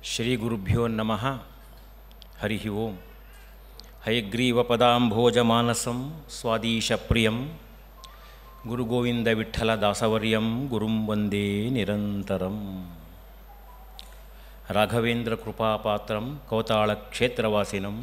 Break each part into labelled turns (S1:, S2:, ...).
S1: ಶ್ರೀಗುರುಭ್ಯೋ ನಮಃ ಹರಿ ಓಂ ಹಯಗ್ರೀವಪದಾಂಭೋಜಮಾನಸಂ ಸ್ವಾದೀಶಪ್ರಿಯಂ ಗುರುಗೋವಿಂದ ವಿಠ್ಠಲದಾಸವರ್ಯಂ ಗುರುಂ ವಂದೇ ನಿರಂತರಂ ರಾಘವೇಂದ್ರ ಕೃಪಾಪಾತ್ರಂ ಕೌತಾಳಕ್ಷೇತ್ರವಾಸಿನಂ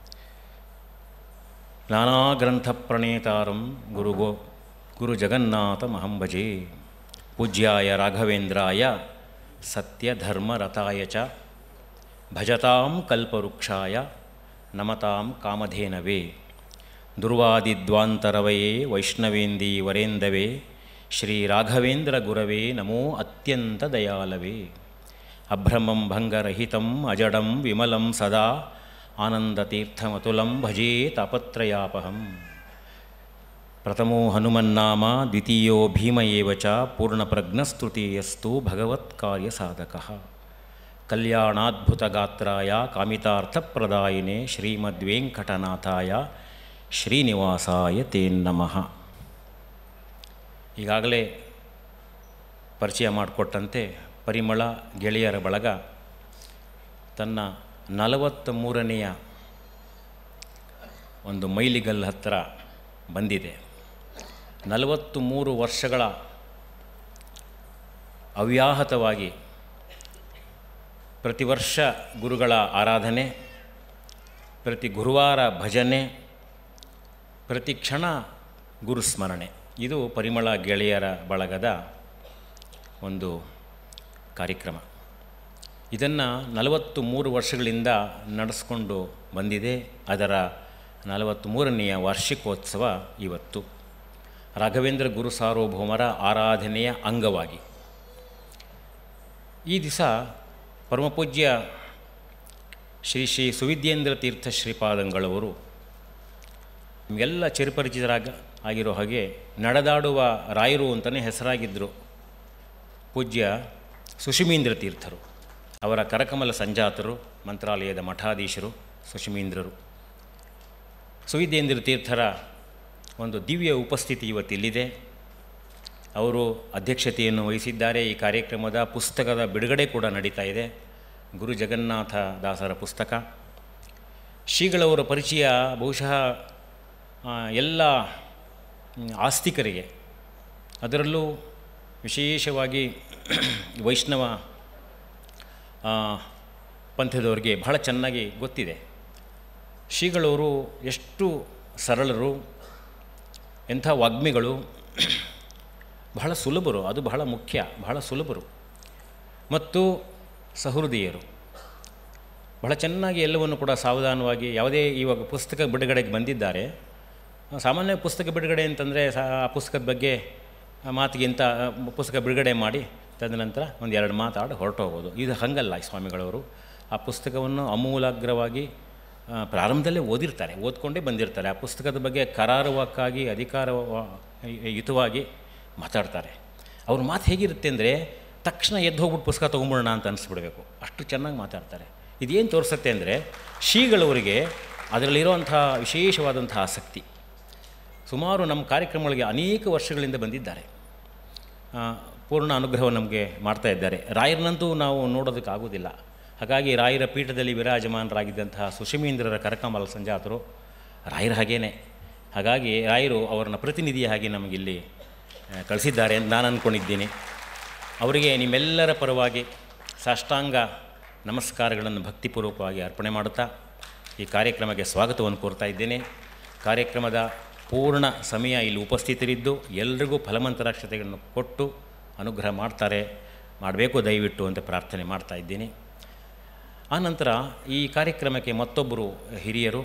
S1: ನಾನಾಗ್ರಂಥಪ್ರಣೇತಾರಂ ಗುರುಗೋ ಗುರುಜಗನ್ನಾಥಮಹಂ ಭಜೆ ಪೂಜ್ಯಾಯ ರಾಘವೇಂದ್ರಾಯ ಸತ್ಯಧರ್ಮರತಾಯ ಚ ಭಜತಾಂ ಕಲ್ಪವೃಕ್ಷಾಯ ನಮತಾಂ ಕಾಮಧೇನವೇ ದುರ್ವಾದಿದ್ವಾಂತರವಯೇ ವೈಷ್ಣವೇಂದಿ ವರೇಂದವೇ ಶ್ರೀ ರಾಘವೇಂದ್ರ ಗುರವೇ ನಮೋ ಅತ್ಯಂತ ದಯಾಲವೇ ಅಭ್ರಮಂ ಭಂಗರಹಿತಂ ಅಜಡಂ ವಿಮಲಂ ಸದಾ ಆನಂದತೀರ್ಥಮತುಲಂ ಭಜೇ ತಾಪತ್ರಯಾಪಹಂ ಪ್ರಥಮೋ ಹನುಮನ್ನಾಮ ದ್ವಿತೀಯೋ ಭೀಮ ಏವ ಚ ಪೂರ್ಣಪ್ರಜ್ಞಸ್ತುತಿಯಸ್ತು ಭಗವತ್ಕಾರ್ಯಸಾಧಕಃ ಕಲ್ಯಾಣಾದ್ಭುತಗಾತ್ರಾಯ ಕಾಮಿತಾರ್ಥಪ್ರದಾಯಿನೇ ಶ್ರೀಮದ್ವೆಂಕಟನಾಥಾಯ ಶ್ರೀನಿವಾಸಾಯ ತೇನ್ನಮಃ ಈಗಾಗಲೇ ಪರಿಚಯ ಮಾಡಿಕೊಟ್ಟಂತೆ ಪರಿಮಳ ಗೆಳೆಯರ ಬಳಗ ತನ್ನ ನಲವತ್ತ ಮೂರನೆಯ ಒಂದು ಮೈಲಿಗಲ್ ಹತ್ತಿರ ಬಂದಿದೆ ನಲವತ್ತು ಮೂರು ವರ್ಷಗಳ ಅವ್ಯಾಹತವಾಗಿ ಪ್ರತಿ ವರ್ಷ ಗುರುಗಳ ಆರಾಧನೆ ಪ್ರತಿ ಗುರುವಾರ ಭಜನೆ ಪ್ರತಿ ಕ್ಷಣ ಗುರುಸ್ಮರಣೆ ಇದು ಪರಿಮಳ ಗೆಳೆಯರ ಬಳಗದ ಒಂದು ಕಾರ್ಯಕ್ರಮ ಇದನ್ನು ನಲವತ್ತು ಮೂರು ವರ್ಷಗಳಿಂದ ನಡೆಸ್ಕೊಂಡು ಬಂದಿದೆ ಅದರ ನಲವತ್ತ್ಮೂರನೆಯ ವಾರ್ಷಿಕೋತ್ಸವ ಇವತ್ತು ರಾಘವೇಂದ್ರ ಗುರು ಸಾರ್ವಭೌಮರ ಆರಾಧನೆಯ ಅಂಗವಾಗಿ ಈ ದಿವಸ ಪರಮಪೂಜ್ಯ ಶ್ರೀ ಶ್ರೀ ಸುವಿದ್ಯೇಂದ್ರ ತೀರ್ಥ ಶ್ರೀಪಾದಂಗಳವರು ನಿಮಗೆಲ್ಲ ಚಿರಪರಿಚಿತರಾಗ ಆಗಿರೋ ಹಾಗೆ ನಡೆದಾಡುವ ರಾಯರು ಅಂತಲೇ ಹೆಸರಾಗಿದ್ದರು ಪೂಜ್ಯ ಸುಷಿಮೀಂದ್ರ ತೀರ್ಥರು ಅವರ ಕರಕಮಲ ಸಂಜಾತರು ಮಂತ್ರಾಲಯದ ಮಠಾಧೀಶರು ಸುಷಿಮೀಂದ್ರರು ಸುವಿದ್ಯೇಂದ್ರ ತೀರ್ಥರ ಒಂದು ದಿವ್ಯ ಉಪಸ್ಥಿತಿ ಇವತ್ತಿಲ್ಲಿದೆ ಅವರು ಅಧ್ಯಕ್ಷತೆಯನ್ನು ವಹಿಸಿದ್ದಾರೆ ಈ ಕಾರ್ಯಕ್ರಮದ ಪುಸ್ತಕದ ಬಿಡುಗಡೆ ಕೂಡ ನಡೀತಾ ಇದೆ ಗುರು ಜಗನ್ನಾಥ ದಾಸರ ಪುಸ್ತಕ ಶ್ರೀಗಳವರ ಪರಿಚಯ ಬಹುಶಃ ಎಲ್ಲ ಆಸ್ತಿಕರಿಗೆ ಅದರಲ್ಲೂ ವಿಶೇಷವಾಗಿ ವೈಷ್ಣವ ಪಂಥದವರಿಗೆ ಬಹಳ ಚೆನ್ನಾಗಿ ಗೊತ್ತಿದೆ ಶ್ರೀಗಳವರು ಎಷ್ಟು ಸರಳರು ಎಂಥ ವಾಗ್ಮಿಗಳು ಬಹಳ ಸುಲಭರು ಅದು ಬಹಳ ಮುಖ್ಯ ಬಹಳ ಸುಲಭರು ಮತ್ತು ಸಹೃದಯರು ಬಹಳ ಚೆನ್ನಾಗಿ ಎಲ್ಲವನ್ನು ಕೂಡ ಸಾವಧಾನವಾಗಿ ಯಾವುದೇ ಇವಾಗ ಪುಸ್ತಕ ಬಿಡುಗಡೆಗೆ ಬಂದಿದ್ದಾರೆ ಸಾಮಾನ್ಯ ಪುಸ್ತಕ ಬಿಡುಗಡೆ ಅಂತಂದರೆ ಸಾ ಆ ಪುಸ್ತಕದ ಬಗ್ಗೆ ಮಾತಿಗಿಂತ ಪುಸ್ತಕ ಬಿಡುಗಡೆ ಮಾಡಿ ತದನಂತರ ಒಂದು ಎರಡು ಮಾತಾಡಿ ಹೊರಟೋಗೋದು ಇದು ಹಾಗಲ್ಲ ಈ ಸ್ವಾಮಿಗಳವರು ಆ ಪುಸ್ತಕವನ್ನು ಅಮೂಲಾಗ್ರವಾಗಿ ಪ್ರಾರಂಭದಲ್ಲೇ ಓದಿರ್ತಾರೆ ಓದ್ಕೊಂಡೇ ಬಂದಿರ್ತಾರೆ ಆ ಪುಸ್ತಕದ ಬಗ್ಗೆ ಕರಾರುವಕ್ಕಾಗಿ ಅಧಿಕಾರ ಯುತವಾಗಿ ಮಾತಾಡ್ತಾರೆ ಅವ್ರ ಮಾತು ಹೇಗಿರುತ್ತೆ ಅಂದರೆ ತಕ್ಷಣ ಎದ್ದು ಹೋಗ್ಬಿಟ್ಟು ಪುಸ್ತಕ ತೊಗೊಂಬಿಡೋಣ ಅಂತ ಅನಿಸ್ಬಿಡ್ಬೇಕು ಅಷ್ಟು ಚೆನ್ನಾಗಿ ಮಾತಾಡ್ತಾರೆ ಇದೇನು ತೋರಿಸುತ್ತೆ ಅಂದರೆ ಶ್ರೀಗಳವರಿಗೆ ಅದರಲ್ಲಿರುವಂಥ ವಿಶೇಷವಾದಂಥ ಆಸಕ್ತಿ ಸುಮಾರು ನಮ್ಮ ಕಾರ್ಯಕ್ರಮಗಳಿಗೆ ಅನೇಕ ವರ್ಷಗಳಿಂದ ಬಂದಿದ್ದಾರೆ ಪೂರ್ಣ ಅನುಗ್ರಹ ನಮಗೆ ಮಾಡ್ತಾ ಇದ್ದಾರೆ ರಾಯರನ್ನಂತೂ ನಾವು ನೋಡೋದಕ್ಕಾಗೋದಿಲ್ಲ ಹಾಗಾಗಿ ರಾಯರ ಪೀಠದಲ್ಲಿ ವಿರಾಜಮಾನರಾಗಿದ್ದಂತಹ ಸುಷಮೀಂದ್ರರ ಕರಕಮಲ ಸಂಜಾತರು ರಾಯರ ಹಾಗೇನೆ ಹಾಗಾಗಿ ರಾಯರು ಅವರನ್ನ ಪ್ರತಿನಿಧಿ ಹಾಗೆ ನಮಗಿಲ್ಲಿ ಕಳಿಸಿದ್ದಾರೆ ಅಂತ ನಾನು ಅಂದ್ಕೊಂಡಿದ್ದೀನಿ ಅವರಿಗೆ ನಿಮ್ಮೆಲ್ಲರ ಪರವಾಗಿ ಸಾಷ್ಟಾಂಗ ನಮಸ್ಕಾರಗಳನ್ನು ಭಕ್ತಿಪೂರ್ವಕವಾಗಿ ಅರ್ಪಣೆ ಮಾಡುತ್ತಾ ಈ ಕಾರ್ಯಕ್ರಮಕ್ಕೆ ಸ್ವಾಗತವನ್ನು ಕೋರ್ತಾ ಇದ್ದೇನೆ ಕಾರ್ಯಕ್ರಮದ ಪೂರ್ಣ ಸಮಯ ಇಲ್ಲಿ ಉಪಸ್ಥಿತರಿದ್ದು ಎಲ್ರಿಗೂ ಫಲಮಂತರಾಕ್ಷತೆಗಳನ್ನು ಕೊಟ್ಟು ಅನುಗ್ರಹ ಮಾಡ್ತಾರೆ ಮಾಡಬೇಕು ದಯವಿಟ್ಟು ಅಂತ ಪ್ರಾರ್ಥನೆ ಮಾಡ್ತಾ ಇದ್ದೀನಿ ಆನಂತರ ಈ ಕಾರ್ಯಕ್ರಮಕ್ಕೆ ಮತ್ತೊಬ್ಬರು ಹಿರಿಯರು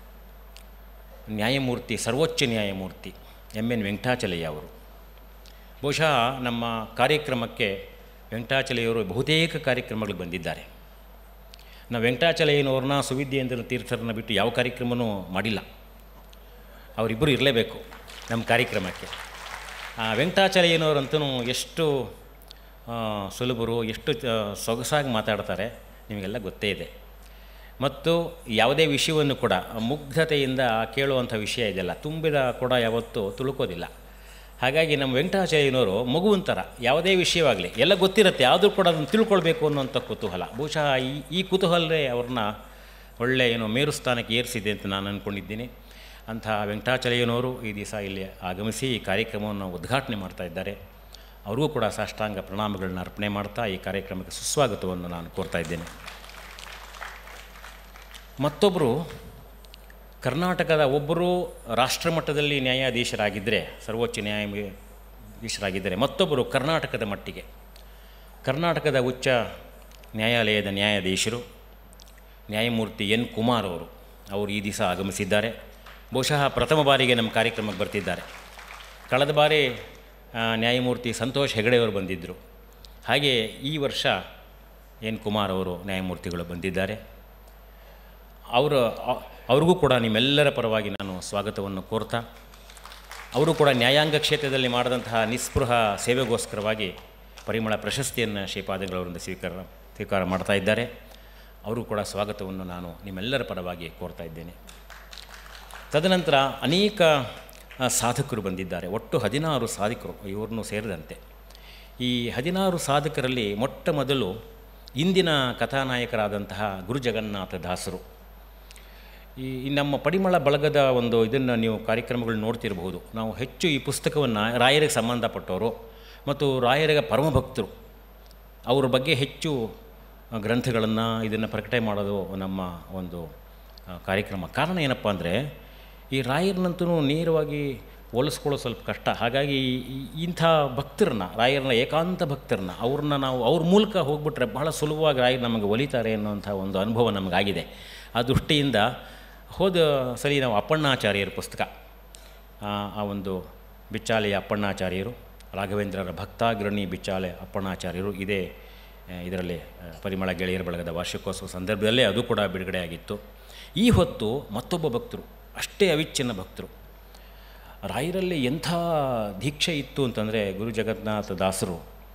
S1: ನ್ಯಾಯಮೂರ್ತಿ ಸರ್ವೋಚ್ಚ ನ್ಯಾಯಮೂರ್ತಿ ಎಮ್ ಎನ್ ವೆಂಕಟಾಚಲಯ್ಯ ಅವರು ಬಹುಶಃ ನಮ್ಮ ಕಾರ್ಯಕ್ರಮಕ್ಕೆ ವೆಂಕಟಾಚಲಯ್ಯವರು ಬಹುತೇಕ ಕಾರ್ಯಕ್ರಮಗಳು ಬಂದಿದ್ದಾರೆ ನಾವು ವೆಂಕಟಾಚಲಯ್ಯನವ್ರನ್ನ ಸುವಿದ್ಯೇಂದ್ರ ತೀರ್ಥರನ್ನ ಬಿಟ್ಟು ಯಾವ ಕಾರ್ಯಕ್ರಮವೂ ಮಾಡಿಲ್ಲ ಅವರಿಬ್ಬರು ಇರಲೇಬೇಕು ನಮ್ಮ ಕಾರ್ಯಕ್ರಮಕ್ಕೆ ವೆಂಕಟಾಚಲಯ್ಯನವರಂತೂ ಎಷ್ಟು ಸುಲಭರು ಎಷ್ಟು ಸೊಗಸಾಗಿ ಮಾತಾಡ್ತಾರೆ ನಿಮಗೆಲ್ಲ ಗೊತ್ತೇ ಇದೆ ಮತ್ತು ಯಾವುದೇ ವಿಷಯವನ್ನು ಕೂಡ ಮುಗ್ಧತೆಯಿಂದ ಕೇಳುವಂಥ ವಿಷಯ ಇದೆಯಲ್ಲ ತುಂಬಿದ ಕೂಡ ಯಾವತ್ತೂ ತುಳುಕೋದಿಲ್ಲ ಹಾಗಾಗಿ ನಮ್ಮ ವೆಂಕಟಾಚಾರ್ಯನವರು ಮಗುವಿನ ಥರ ಯಾವುದೇ ವಿಷಯವಾಗಲಿ ಎಲ್ಲ ಗೊತ್ತಿರುತ್ತೆ ಆದರೂ ಕೂಡ ಅದನ್ನು ತಿಳ್ಕೊಳ್ಬೇಕು ಅನ್ನೋಂಥ ಕುತೂಹಲ ಬಹುಶಃ ಈ ಈ ಕುತೂಹಲವೇ ಅವ್ರನ್ನ ಒಳ್ಳೆಯ ಏನೋ ಮೇರು ಸ್ಥಾನಕ್ಕೆ ಏರಿಸಿದೆ ಅಂತ ನಾನು ಅಂದ್ಕೊಂಡಿದ್ದೀನಿ ಅಂಥ ವೆಂಕಟಾಚಲಯ್ಯನವರು ಈ ದಿವಸ ಇಲ್ಲಿ ಆಗಮಿಸಿ ಈ ಕಾರ್ಯಕ್ರಮವನ್ನು ಉದ್ಘಾಟನೆ ಮಾಡ್ತಾ ಇದ್ದಾರೆ ಅವ್ರಿಗೂ ಕೂಡ ಸಾಷ್ಟಾಂಗ ಪ್ರಣಾಮಗಳನ್ನ ಅರ್ಪಣೆ ಮಾಡ್ತಾ ಈ ಕಾರ್ಯಕ್ರಮಕ್ಕೆ ಸುಸ್ವಾಗತವನ್ನು ನಾನು ಕೋರ್ತಾ ಇದ್ದೇನೆ ಮತ್ತೊಬ್ಬರು ಕರ್ನಾಟಕದ ಒಬ್ಬರು ರಾಷ್ಟ್ರಮಟ್ಟದಲ್ಲಿ ನ್ಯಾಯಾಧೀಶರಾಗಿದ್ದರೆ ಸರ್ವೋಚ್ಚ ನ್ಯಾಯಾಧೀಶರಾಗಿದ್ದರೆ ಮತ್ತೊಬ್ಬರು ಕರ್ನಾಟಕದ ಮಟ್ಟಿಗೆ ಕರ್ನಾಟಕದ ಉಚ್ಚ ನ್ಯಾಯಾಲಯದ ನ್ಯಾಯಾಧೀಶರು ನ್ಯಾಯಮೂರ್ತಿ ಎನ್ ಕುಮಾರ್ ಅವರು ಅವರು ಈ ದಿವಸ ಆಗಮಿಸಿದ್ದಾರೆ ಬಹುಶಃ ಪ್ರಥಮ ಬಾರಿಗೆ ನಮ್ಮ ಕಾರ್ಯಕ್ರಮಕ್ಕೆ ಬರ್ತಿದ್ದಾರೆ ಕಳೆದ ಬಾರಿ ಆ, ನ್ಯಾಯಮೂರ್ತಿ ಸಂತೋಷ್ ಹೆಗಡೆಯವರು ಬಂದಿದ್ದರು ಹಾಗೆ ಈ ವರ್ಷ ಎನ್ ಕುಮಾರ್ ಅವರು ನ್ಯಾಯಮೂರ್ತಿಗಳು ಬಂದಿದ್ದಾರೆ ಅವರು ಅ- ಅವ್ರಿಗೂ ಕೂಡ ನಿಮ್ಮೆಲ್ಲರ ಪರವಾಗಿ ನಾನು ಸ್ವಾಗತವನ್ನು ಕೋರ್ತಾ ಅವರು ಕೂಡ ನ್ಯಾಯಾಂಗ ಕ್ಷೇತ್ರದಲ್ಲಿ ಮಾಡಿದಂತಹ ನಿಸ್ಪೃಹ ಸೇವೆಗೋಸ್ಕರವಾಗಿ ಪರಿಮಳ ಪ್ರಶಸ್ತಿಯನ್ನು ಶ್ರೀಪಾದಗಳವರಿಂದ ಸ್ವೀಕಾರ ಸ್ವೀಕಾರ ಮಾಡ್ತಾ ಇದ್ದಾರೆ ಅವರು ಕೂಡ ಸ್ವಾಗತವನ್ನು ನಾನು ನಿಮ್ಮೆಲ್ಲರ ಪರವಾಗಿ ಕೋರ್ತಾ ಇದ್ದೇನೆ ತದನಂತರ ಅನೇಕ ಆ, ಸಾಧಕರು ಬಂದಿದ್ದಾರೆ ಒಟ್ಟು ಹದಿನಾರು ಸಾಧಕರು ಇವ್ರನ್ನೂ ಸೇರಿದಂತೆ ಈ ಹದಿನಾರು ಸಾಧಕರಲ್ಲಿ ಮೊಟ್ಟ ಮೊದಲು ಇಂದಿನ ಕಥಾನಾಯಕರಾದಂತಹ ಗುರು ಜಗನ್ನಾಥ ದಾಸರು ಈ ಈ ನಮ್ಮ ಪರಿಮಳ ಬಳಗದ ಒಂದು ಇದನ್ನು ನೀವು ಕಾರ್ಯಕ್ರಮಗಳು ನೋಡ್ತಿರಬಹುದು ನಾವು ಹೆಚ್ಚು ಈ ಪುಸ್ತಕವನ್ನು ರಾಯರಿಗೆ ಸಂಬಂಧಪಟ್ಟವರು ಮತ್ತು ರಾಯರಿಗೆ ಪರಮಭಕ್ತರು ಅವ್ರ ಬಗ್ಗೆ ಹೆಚ್ಚು ಗ್ರಂಥಗಳನ್ನು ಇದನ್ನು ಪ್ರಕಟಣೆ ಮಾಡೋದು ನಮ್ಮ ಒಂದು ಆ, ಕಾರ್ಯಕ್ರಮ ಕಾರಣ ಏನಪ್ಪ ಅಂದರೆ ಈ ರಾಯರನ್ನಂತೂ ನೇರವಾಗಿ ಹೋಲಿಸ್ಕೊಳ್ಳೋ ಸ್ವಲ್ಪ ಕಷ್ಟ ಹಾಗಾಗಿ ಈ- ಇಂಥ ಭಕ್ತರನ್ನ ರಾಯರನ್ನ ಏಕಾಂತ ಭಕ್ತರನ್ನ ಅವ್ರನ್ನ ನಾವು ಅವ್ರ ಮೂಲಕ ಹೋಗ್ಬಿಟ್ರೆ ಬಹಳ ಸುಲಭವಾಗಿ ರಾಯರು ನಮಗೆ ಒಲಿತಾರೆ ಅನ್ನೋಂಥ ಒಂದು ಅನುಭವ ನಮಗಾಗಿದೆ ಆ ದೃಷ್ಟಿಯಿಂದ ಹೋದ ಸರಿ ನಾವು ಅಪ್ಪಣ್ಣಾಚಾರ್ಯರ ಪುಸ್ತಕ ಆ ಆ ಒಂದು ಬಿಚ್ಚಾಲೆಯ ಅಪ್ಪಣ್ಣಾಚಾರ್ಯರು ರಾಘವೇಂದ್ರರ ಭಕ್ತಾಗ್ರಣಿ ಬಿಚ್ಚಾಲೆ ಅಪ್ಪಣ್ಣಾಚಾರ್ಯರು ಇದೇ ಆ, ಇದರಲ್ಲಿ ಆ, ಪರಿಮಳ ಗೆಳೆಯರ ಬಳಗದ ವಾರ್ಷಿಕೋತ್ಸವ ಸಂದರ್ಭದಲ್ಲೇ ಅದು ಕೂಡ ಬಿಡುಗಡೆಯಾಗಿತ್ತು ಈ ಹೊತ್ತು ಮತ್ತೊಬ್ಬ ಭಕ್ತರು ಅಷ್ಟೇ ಅವಿಚ್ಛಿನ್ನ ಭಕ್ತರು ರಾಯರಲ್ಲಿ ಎಂಥ ದೀಕ್ಷೆ ಇತ್ತು ಅಂತಂದರೆ ಗುರು ಜಗನ್ನಾಥ ದಾಸರು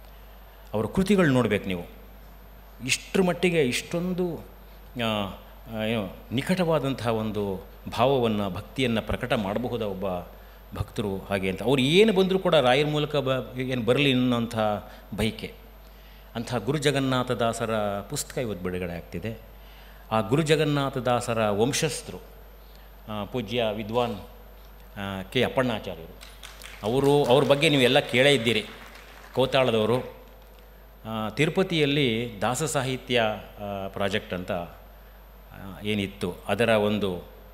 S1: ಅವರ ಕೃತಿಗಳು ನೋಡಬೇಕು ನೀವು ಇಷ್ಟರ ಮಟ್ಟಿಗೆ ಇಷ್ಟೊಂದು ಆ, ಆ, ಏನು ನಿಕಟವಾದಂತಹ ಒಂದು ಭಾವವನ್ನು ಭಕ್ತಿಯನ್ನು ಪ್ರಕಟ ಮಾಡಬಹುದ ಒಬ್ಬ ಭಕ್ತರು ಹಾಗೆ ಅಂತ ಅವ್ರು ಏನು ಬಂದರೂ ಕೂಡ ರಾಯರ ಮೂಲಕ ಬ ಏನು ಬರಲಿ ಅನ್ನೋಂಥ ಬಯಕೆ ಅಂಥ ಗುರು ಜಗನ್ನಾಥ ದಾಸರ ಪುಸ್ತಕ ಇವತ್ತು ಬಿಡುಗಡೆ ಆಗ್ತಿದೆ ಆ ಗುರು ಜಗನ್ನಾಥ ದಾಸರ ವಂಶಸ್ಥರು ಆ, ಪೂಜ್ಯ ವಿದ್ವಾನ್ ಆ, ಕೆ ಅಪ್ಪಣ್ಣಾಚಾರ್ಯರು ಅವರು ಅವ್ರ ಬಗ್ಗೆ ನೀವೆಲ್ಲ ಕೇಳೇ ಇದ್ದೀರಿ ಕೋತಾಳದವರು ಆ, ತಿರುಪತಿಯಲ್ಲಿ ದಾಸ ಸಾಹಿತ್ಯ ಆ, ಪ್ರಾಜೆಕ್ಟ್ ಅಂತ ಆ, ಏನಿತ್ತು ಅದರ ಒಂದು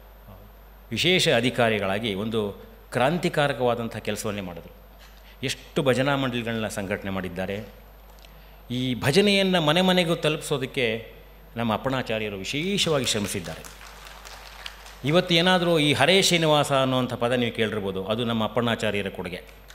S1: ವಿಶೇಷ ಅಧಿಕಾರಿಗಳಾಗಿ ಒಂದು ಕ್ರಾಂತಿಕಾರಕವಾದಂಥ ಕೆಲಸವನ್ನೇ ಮಾಡಿದ್ರು ಎಷ್ಟು ಭಜನಾ ಮಂಡಳಿಗಳನ್ನ ಸಂಘಟನೆ ಮಾಡಿದ್ದಾರೆ ಈ ಭಜನೆಯನ್ನು ಮನೆ ಮನೆಗೂ ತಲುಪಿಸೋದಕ್ಕೆ ನಮ್ಮ ಅಪ್ಪಣಾಚಾರ್ಯರು ವಿಶೇಷವಾಗಿ ಶ್ರಮಿಸಿದ್ದಾರೆ ಇವತ್ತು ಏನಾದರೂ ಈ ಹರೇ ಶ್ರೀನಿವಾಸ ಅನ್ನುವಂಥ ಪದ ನೀವು ಕೇಳಿರ್ಬೋದು ಅದು ನಮ್ಮ ಅಪ್ಪಣ್ಣಾಚಾರ್ಯರ ಕೊಡುಗೆ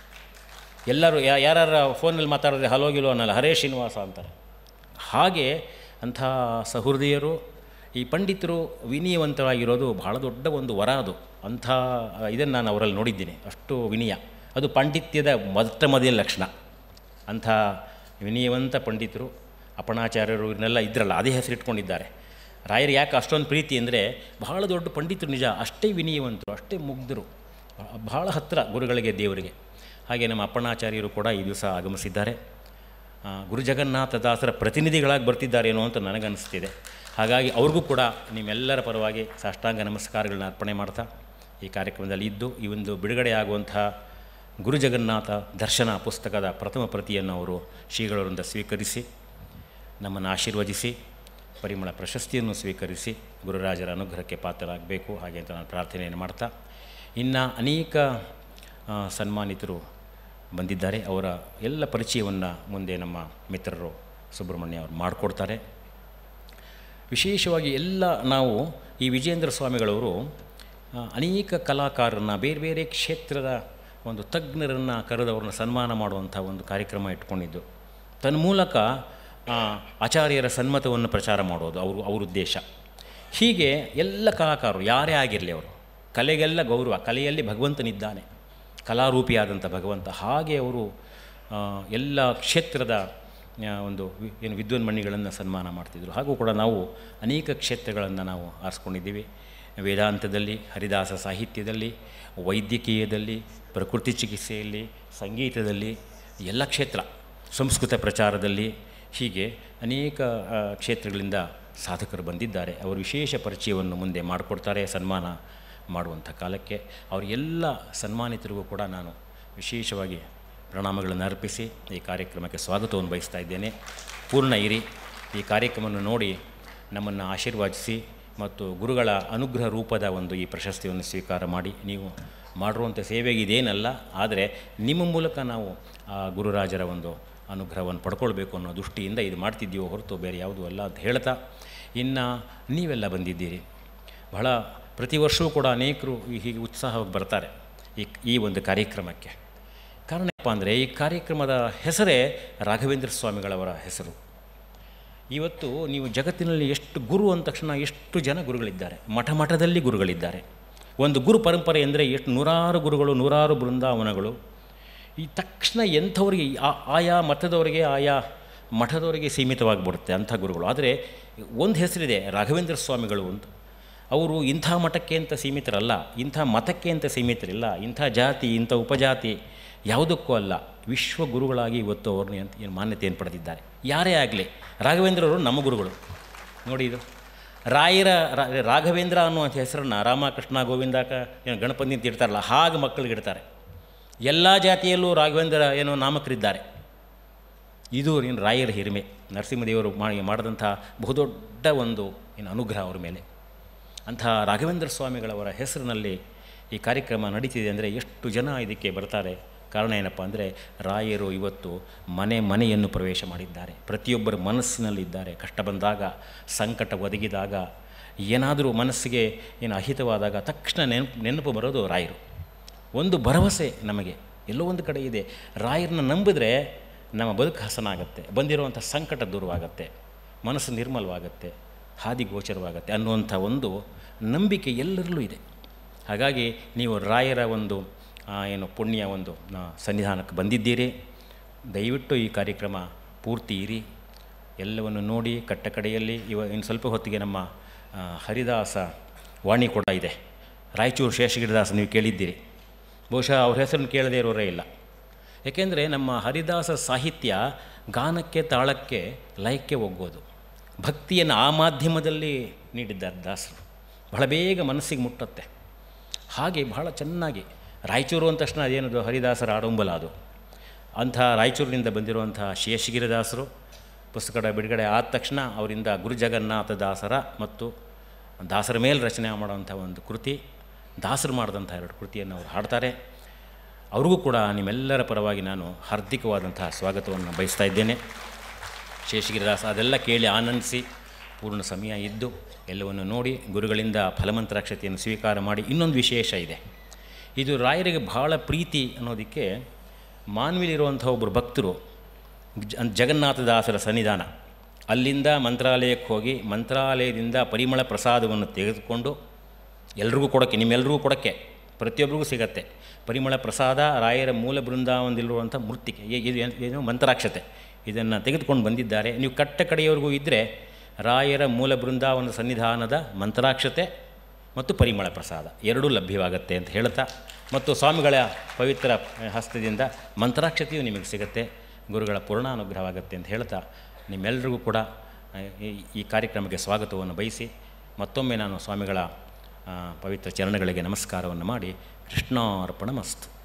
S1: ಎಲ್ಲರೂ ಯಾ ಯಾರ ಫೋನಲ್ಲಿ ಮಾತಾಡಿದ್ರೆ ಹಲೋ ಗಿಲೋ ಅನ್ನಲ್ಲ ಹರೇ ಶ್ರೀನಿವಾಸ ಅಂತಾರೆ ಹಾಗೆ ಅಂಥ ಸಹೃದಯರು ಈ ಪಂಡಿತರು ವಿನಯವಂತರಾಗಿರೋದು ಬಹಳ ದೊಡ್ಡ ಒಂದು ವರ ಅದು ಅಂಥ ಇದನ್ನು ನಾನು ಅವರಲ್ಲಿ ನೋಡಿದ್ದೀನಿ ಅಷ್ಟು ವಿನಯ ಅದು ಪಾಂಡಿತ್ಯದ ಮೊಟ್ಟ ಮೊದಲ ಲಕ್ಷಣ ಅಂಥ ವಿನಯವಂತ ಪಂಡಿತರು ಅಪಣಾಚಾರ್ಯರು ಇವನ್ನೆಲ್ಲ ಇದ್ರಲ್ಲ ಅದೇ ಹೆಸರಿಟ್ಕೊಂಡಿದ್ದಾರೆ ರಾಯರು ಯಾಕೆ ಅಷ್ಟೊಂದು ಪ್ರೀತಿ ಅಂದರೆ ಬಹಳ ದೊಡ್ಡ ಪಂಡಿತರು ನಿಜ ಅಷ್ಟೇ ವಿನಯವಂತರು ಅಷ್ಟೇ ಮುಗ್ಧರು ಬಹಳ ಹತ್ತಿರ ಗುರುಗಳಿಗೆ ದೇವರಿಗೆ ಹಾಗೆ ನಮ್ಮ ಅಪ್ಪಣಾಚಾರ್ಯರು ಕೂಡ ಈ ದಿವಸ ಆಗಮಿಸಿದ್ದಾರೆ ಆ, ಗುರು ಜಗನ್ನಾಥ ದಾಸರ ಪ್ರತಿನಿಧಿಗಳಾಗಿ ಬರ್ತಿದ್ದಾರೇನೋ ಅಂತ ನನಗನ್ನಿಸ್ತಿದೆ ಹಾಗಾಗಿ ಅವ್ರಿಗೂ ಕೂಡ ನಿಮ್ಮೆಲ್ಲರ ಪರವಾಗಿ ಸಾಷ್ಟಾಂಗ ನಮಸ್ಕಾರಗಳನ್ನ ಅರ್ಪಣೆ ಮಾಡ್ತಾ ಈ ಕಾರ್ಯಕ್ರಮದಲ್ಲಿ ಇದ್ದು ಈ ಒಂದು ಬಿಡುಗಡೆಯಾಗುವಂಥ ಗುರು ಜಗನ್ನಾಥ ದರ್ಶನ ಪುಸ್ತಕದ ಪ್ರಥಮ ಪ್ರತಿಯನ್ನು ಅವರು ಶ್ರೀಗಳವರಿಂದ ಸ್ವೀಕರಿಸಿ ನಮ್ಮನ್ನು ಆಶೀರ್ವದಿಸಿ ಪರಿಮಳ ಪ್ರಶಸ್ತಿಯನ್ನು ಸ್ವೀಕರಿಸಿ ಗುರುರಾಜರ ಅನುಗ್ರಹಕ್ಕೆ ಪಾತ್ರರಾಗಬೇಕು ಹಾಗೆ ಅಂತ ನಾನು ಪ್ರಾರ್ಥನೆಯನ್ನು ಮಾಡ್ತಾ ಇನ್ನು ಅನೇಕ ಆ, ಸನ್ಮಾನಿತರು ಬಂದಿದ್ದಾರೆ ಅವರ ಎಲ್ಲ ಪರಿಚಯವನ್ನು ಮುಂದೆ ನಮ್ಮ ಮಿತ್ರರು ಸುಬ್ರಹ್ಮಣ್ಯ ಅವರು ಮಾಡಿಕೊಡ್ತಾರೆ ವಿಶೇಷವಾಗಿ ಎಲ್ಲ ನಾವು ಈ ವಿಜೇಂದ್ರ ಸ್ವಾಮಿಗಳವರು ಆ, ಅನೇಕ ಕಲಾಕಾರರನ್ನ ಬೇರೆ ಬೇರೆ ಕ್ಷೇತ್ರದ ಒಂದು ತಜ್ಞರನ್ನು ಕರೆದವ್ರನ್ನ ಸನ್ಮಾನ ಮಾಡುವಂಥ ಒಂದು ಕಾರ್ಯಕ್ರಮ ಇಟ್ಕೊಂಡಿದ್ದು ತನ್ಮೂಲಕ ಆ, ಆಚಾರ್ಯರ ಸನ್ಮತವನ್ನು ಪ್ರಚಾರ ಮಾಡೋದು ಅವರು ಅವ್ರ ಉದ್ದೇಶ ಹೀಗೆ ಎಲ್ಲ ಕಲಾಕಾರರು ಯಾರೇ ಆಗಿರಲಿ ಅವರು ಕಲೆಗೆಲ್ಲ ಗೌರವ ಕಲೆಯಲ್ಲಿ ಭಗವಂತನಿದ್ದಾನೆ ಕಲಾರೂಪಿಯಾದಂಥ ಭಗವಂತ ಹಾಗೆ ಅವರು ಆ, ಎಲ್ಲ ಕ್ಷೇತ್ರದ ಆ, ಒಂದು ವಿ- ಏನು ವಿದ್ವನ್ಮಣಿಗಳನ್ನು ಸನ್ಮಾನ ಮಾಡ್ತಿದ್ರು ಹಾಗೂ ಕೂಡ ನಾವು ಅನೇಕ ಕ್ಷೇತ್ರಗಳನ್ನು ನಾವು ಆರಿಸ್ಕೊಂಡಿದ್ದೀವಿ ವೇದಾಂತದಲ್ಲಿ ಹರಿದಾಸ ಸಾಹಿತ್ಯದಲ್ಲಿ ವೈದ್ಯಕೀಯದಲ್ಲಿ ಪ್ರಕೃತಿ ಚಿಕಿತ್ಸೆಯಲ್ಲಿ ಸಂಗೀತದಲ್ಲಿ ಎಲ್ಲ ಕ್ಷೇತ್ರ ಸಂಸ್ಕೃತ ಪ್ರಚಾರದಲ್ಲಿ ಹೀಗೆ ಅನೇಕ ಆ, ಕ್ಷೇತ್ರಗಳಿಂದ ಸಾಧಕರು ಬಂದಿದ್ದಾರೆ ಅವರು ವಿಶೇಷ ಪರಿಚಯವನ್ನು ಮುಂದೆ ಮಾಡಿಕೊಡ್ತಾರೆ ಸನ್ಮಾನ ಮಾಡುವಂಥ ಕಾಲಕ್ಕೆ ಅವರಿಗೆಲ್ಲ ಸನ್ಮಾನಿತರಿಗೂ ಕೂಡ ನಾನು ವಿಶೇಷವಾಗಿ ಪ್ರಣಾಮಗಳನ್ನು ಅರ್ಪಿಸಿ ಈ ಕಾರ್ಯಕ್ರಮಕ್ಕೆ ಸ್ವಾಗತವನ್ನು ಬಯಸ್ತಾ ಇದ್ದೇನೆ ಪೂರ್ಣ ಇರಿ ಈ ಕಾರ್ಯಕ್ರಮವನ್ನು ನೋಡಿ ನಮ್ಮನ್ನು ಆಶೀರ್ವಾದಿಸಿ ಮತ್ತು ಗುರುಗಳ ಅನುಗ್ರಹ ರೂಪದ ಒಂದು ಈ ಪ್ರಶಸ್ತಿಯನ್ನು ಸ್ವೀಕಾರ ಮಾಡಿ ನೀವು ಮಾಡಿರುವಂಥ ಸೇವೆಗೆ ಇದೇನಲ್ಲ ಆದರೆ ನಿಮ್ಮ ಮೂಲಕ ನಾವು ಆ ಗುರುರಾಜರ ಒಂದು ಅನುಗ್ರಹವನ್ನು ಪಡ್ಕೊಳ್ಬೇಕು ಅನ್ನೋ ದೃಷ್ಟಿಯಿಂದ ಇದು ಮಾಡ್ತಿದ್ದೀವೋ ಹೊರತು ಬೇರೆ ಯಾವುದೂ ಅಲ್ಲ ಅಂತ ಹೇಳ್ತಾ ಇನ್ನು ನೀವೆಲ್ಲ ಬಂದಿದ್ದೀರಿ ಬಹಳ ಪ್ರತಿ ವರ್ಷವೂ ಕೂಡ ಅನೇಕರು ಈ- ಹೀಗೆ ಉತ್ಸಾಹವಾಗಿ ಬರ್ತಾರೆ ಈ ಈ ಒಂದು ಕಾರ್ಯಕ್ರಮಕ್ಕೆ ಕಾರಣ ಏನಪ್ಪ ಅಂದರೆ ಈ ಕಾರ್ಯಕ್ರಮದ ಹೆಸರೇ ರಾಘವೇಂದ್ರ ಸ್ವಾಮಿಗಳವರ ಹೆಸರು ಇವತ್ತು ನೀವು ಜಗತ್ತಿನಲ್ಲಿ ಎಷ್ಟು ಗುರು ಅಂದ ತಕ್ಷಣ ಎಷ್ಟು ಜನ ಗುರುಗಳಿದ್ದಾರೆ ಮಠ ಮಠದಲ್ಲಿ ಗುರುಗಳಿದ್ದಾರೆ ಒಂದು ಗುರು ಪರಂಪರೆ ಅಂದರೆ ಎಷ್ಟು ನೂರಾರು ಗುರುಗಳು ನೂರಾರು ಬೃಂದಾವನಗಳು ಈ ತಕ್ಷಣ ಎಂಥವರಿಗೆ ಆ- ಆಯಾ ಮಠದವರಿಗೆ ಆಯಾ ಮಠದವರಿಗೆ ಸೀಮಿತವಾಗಿಬಿಡುತ್ತೆ ಅಂಥ ಗುರುಗಳು ಆದರೆ ಒಂದು ಹೆಸರಿದೆ ರಾಘವೇಂದ್ರ ಸ್ವಾಮಿಗಳು ಅಂತ ಅವರು ಇಂಥ ಮಠಕ್ಕೆ ಅಂತ ಸೀಮಿತರಲ್ಲ ಇಂಥ ಮತಕ್ಕೆ ಅಂತ ಸೀಮಿತರಿಲ್ಲ ಇಂಥ ಜಾತಿ ಇಂಥ ಉಪಜಾತಿ ಯಾವುದಕ್ಕೂ ಅಲ್ಲ ವಿಶ್ವ ಗುರುಗಳಾಗಿ ಇವತ್ತು ಅವ್ರನ್ನ ಅಂತ ಏನು ಮಾನ್ಯತೆಯನ್ನು ಪಡೆದಿದ್ದಾರೆ ಯಾರೇ ಆಗಲಿ ರಾಘವೇಂದ್ರವರು ನಮ್ಮ ಗುರುಗಳು ನೋಡಿ ಇದು ರಾಯರ ರಾ- ರಾಘವೇಂದ್ರ ಅನ್ನುವಂಥ ಹೆಸರನ್ನು ರಾಮಕೃಷ್ಣ ಗೋವಿಂದಕ ಏನು ಗಣಪತಿ ಅಂತ ಇಡ್ತಾರಲ್ಲ ಹಾಗೆ ಮಕ್ಕಳಿಗೆ ಇಡ್ತಾರೆ ಎಲ್ಲ ಜಾತಿಯಲ್ಲೂ ರಾಘವೇಂದ್ರ ಏನೋ ನಾಮಕರಿದ್ದಾರೆ ಇದು ಏನು ರಾಯರ ಹಿರಿಮೆ ನರಸಿಂಹದೇವರು ಮಾಡಿ ಮಾಡಿದಂಥ ಬಹುದೊಡ್ಡ ಒಂದು ಏನು ಅನುಗ್ರಹ ಅವರ ಮೇಲೆ ಅಂಥ ರಾಘವೇಂದ್ರ ಸ್ವಾಮಿಗಳವರ ಹೆಸರಿನಲ್ಲಿ ಈ ಕಾರ್ಯಕ್ರಮ ನಡೀತಿದೆ ಅಂದರೆ ಎಷ್ಟು ಜನ ಇದಕ್ಕೆ ಬರ್ತಾರೆ ಕಾರಣ ಏನಪ್ಪ ಅಂದರೆ ರಾಯರು ಇವತ್ತು ಮನೆ ಮನೆಯನ್ನು ಪ್ರವೇಶ ಮಾಡಿದ್ದಾರೆ ಪ್ರತಿಯೊಬ್ಬರ ಮನಸ್ಸಿನಲ್ಲಿದ್ದಾರೆ ಕಷ್ಟ ಬಂದಾಗ ಸಂಕಟ ಒದಗಿದಾಗ ಏನಾದರೂ ಮನಸ್ಸಿಗೆ ಏನು ಅಹಿತವಾದಾಗ ತಕ್ಷಣ ನೆನಪು ನೆನಪು ಬರೋದು ರಾಯರು ಒಂದು ಭರವಸೆ ನಮಗೆ ಎಲ್ಲೋ ಒಂದು ಕಡೆ ಇದೆ ರಾಯರನ್ನ ನಂಬಿದ್ರೆ ನಮ್ಮ ಬದುಕು ಹಸನಾಗತ್ತೆ ಬಂದಿರುವಂಥ ಸಂಕಟ ದೂರವಾಗತ್ತೆ ಮನಸ್ಸು ನಿರ್ಮಲವಾಗತ್ತೆ ಹಾದಿ ಗೋಚರವಾಗತ್ತೆ ಅನ್ನುವಂಥ ಒಂದು ನಂಬಿಕೆ ಎಲ್ಲರಲ್ಲೂ ಇದೆ ಹಾಗಾಗಿ ನೀವು ರಾಯರ ಒಂದು ಆ, ಏನು ಪುಣ್ಯ ಒಂದು ಆ, ಸನ್ನಿಧಾನಕ್ಕೆ ಬಂದಿದ್ದೀರಿ ದಯವಿಟ್ಟು ಈ ಕಾರ್ಯಕ್ರಮ ಪೂರ್ತಿ ಇರಿ ಎಲ್ಲವನ್ನು ನೋಡಿ ಕಟ್ಟ ಕಡೆಯಲ್ಲಿ ಇವ ಇನ್ನು ಸ್ವಲ್ಪ ಹೊತ್ತಿಗೆ ನಮ್ಮ ಆ, ಹರಿದಾಸ ವಾಣಿ ಕೂಡ ಇದೆ ರಾಯಚೂರು ಶೇಷಗಿರಿದಾಸ ನೀವು ಕೇಳಿದ್ದೀರಿ ಬಹುಶಃ ಅವ್ರ ಹೆಸರನ್ನು ಕೇಳದೇ ಇರೋರೇ ಇಲ್ಲ ಏಕೆಂದರೆ ನಮ್ಮ ಹರಿದಾಸ ಸಾಹಿತ್ಯ ಗಾನಕ್ಕೆ ತಾಳಕ್ಕೆ ಲಯಕ್ಕೆ ಒಗ್ಗೋದು ಭಕ್ತಿಯನ್ನು ಆ ಮಾಧ್ಯಮದಲ್ಲಿ ನೀಡಿದ್ದಾರೆ ದಾಸರು ಬಹಳ ಬೇಗ ಮನಸ್ಸಿಗೆ ಮುಟ್ಟತ್ತೆ ಹಾಗೆ ಬಹಳ ಚೆನ್ನಾಗಿ ರಾಯಚೂರು ಅಂದ ತಕ್ಷಣ ಅದೇನದು ಹರಿದಾಸರ ಆಡಂಬಲ ಅದು ಅಂಥ ರಾಯಚೂರಿನಿಂದ ಬಂದಿರುವಂಥ ಶೇಷಗಿರಿದಾಸರು ಪುಸ್ತಕದ ಬಿಡುಗಡೆ ಆದ ತಕ್ಷಣ ಅವರಿಂದ ಗುರು ಜಗನ್ನಾಥ ದಾಸರ ಮತ್ತು ದಾಸರ ಮೇಲೆ ರಚನೆ ಮಾಡುವಂಥ ಒಂದು ಕೃತಿ ದಾಸರು ಮಾಡಿದಂಥ ಎರಡು ಕೃತಿಯನ್ನು ಅವರು ಹಾಡ್ತಾರೆ ಅವ್ರಿಗೂ ಕೂಡ ನಿಮ್ಮೆಲ್ಲರ ಪರವಾಗಿ ನಾನು ಹಾರ್ದಿಕವಾದಂತಹ ಸ್ವಾಗತವನ್ನು ಬಯಸ್ತಾ ಇದ್ದೇನೆ ಶೇಷಗಿರಿದಾಸ ಅದೆಲ್ಲ ಕೇಳಿ ಆನಂದಿಸಿ ಪೂರ್ಣ ಸಮಯ ಇದ್ದು ಎಲ್ಲವನ್ನು ನೋಡಿ ಗುರುಗಳಿಂದ ಫಲಮಂತ್ರಾಕ್ಷತೆಯನ್ನು ಸ್ವೀಕಾರ ಮಾಡಿ ಇನ್ನೊಂದು ವಿಶೇಷ ಇದೆ ಇದು ರಾಯರಿಗೆ ಬಹಳ ಪ್ರೀತಿ ಅನ್ನೋದಕ್ಕೆ ಮಾನ್ವಿಲಿರುವಂಥ ಒಬ್ಬರು ಭಕ್ತರು ಜ- ಜಗನ್ನಾಥದಾಸರ ಸನ್ನಿಧಾನ ಅಲ್ಲಿಂದ ಮಂತ್ರಾಲಯಕ್ಕೆ ಹೋಗಿ ಮಂತ್ರಾಲಯದಿಂದ ಪರಿಮಳ ಪ್ರಸಾದವನ್ನು ತೆಗೆದುಕೊಂಡು ಎಲ್ರಿಗೂ ಕೊಡೋಕ್ಕೆ ನಿಮ್ಮೆಲ್ರಿಗೂ ಕೊಡೋಕ್ಕೆ ಪ್ರತಿಯೊಬ್ಬರಿಗೂ ಸಿಗತ್ತೆ ಪರಿಮಳ ಪ್ರಸಾದ ರಾಯರ ಮೂಲ ಬೃಂದಾವನದಲ್ಲಿರುವಂಥ ಮೂರ್ತಿಗೆ ಏ- ಇದು ಏನ್- ಏನು ಮಂತ್ರಾಕ್ಷತೆ ಇದನ್ನು ತೆಗೆದುಕೊಂಡು ಬಂದಿದ್ದಾರೆ ನೀವು ಕಟ್ಟ ಕಡೆಯವರೆಗೂ ಇದ್ದರೆ ರಾಯರ ಮೂಲ ಬೃಂದಾವನ ಸನ್ನಿಧಾನದ ಮಂತ್ರಾಕ್ಷತೆ ಮತ್ತು ಪರಿಮಳ ಪ್ರಸಾದ ಎರಡೂ ಲಭ್ಯವಾಗುತ್ತೆ ಅಂತ ಹೇಳ್ತಾ ಮತ್ತು ಸ್ವಾಮಿಗಳ ಪವಿತ್ರ ಹಸ್ತದಿಂದ ಮಂತ್ರಾಕ್ಷತೆಯು ನಿಮಗೆ ಸಿಗುತ್ತೆ ಗುರುಗಳ ಪೂರ್ಣಾನುಗ್ರಹವಾಗುತ್ತೆ ಅಂತ ಹೇಳ್ತಾ ನಿಮ್ಮೆಲ್ಲರಿಗೂ ಕೂಡ ಆ, ಈ- ಈ ಕಾರ್ಯಕ್ರಮಕ್ಕೆ ಸ್ವಾಗತವನ್ನು ಬಯಸಿ ಮತ್ತೊಮ್ಮೆ ನಾನು ಸ್ವಾಮಿಗಳ ಆ, ಪವಿತ್ರ ಚರಣಗಳಿಗೆ ನಮಸ್ಕಾರವನ್ನು ಮಾಡಿ ಕೃಷ್ಣಾರ್ಪಣ ಮಸ್ತು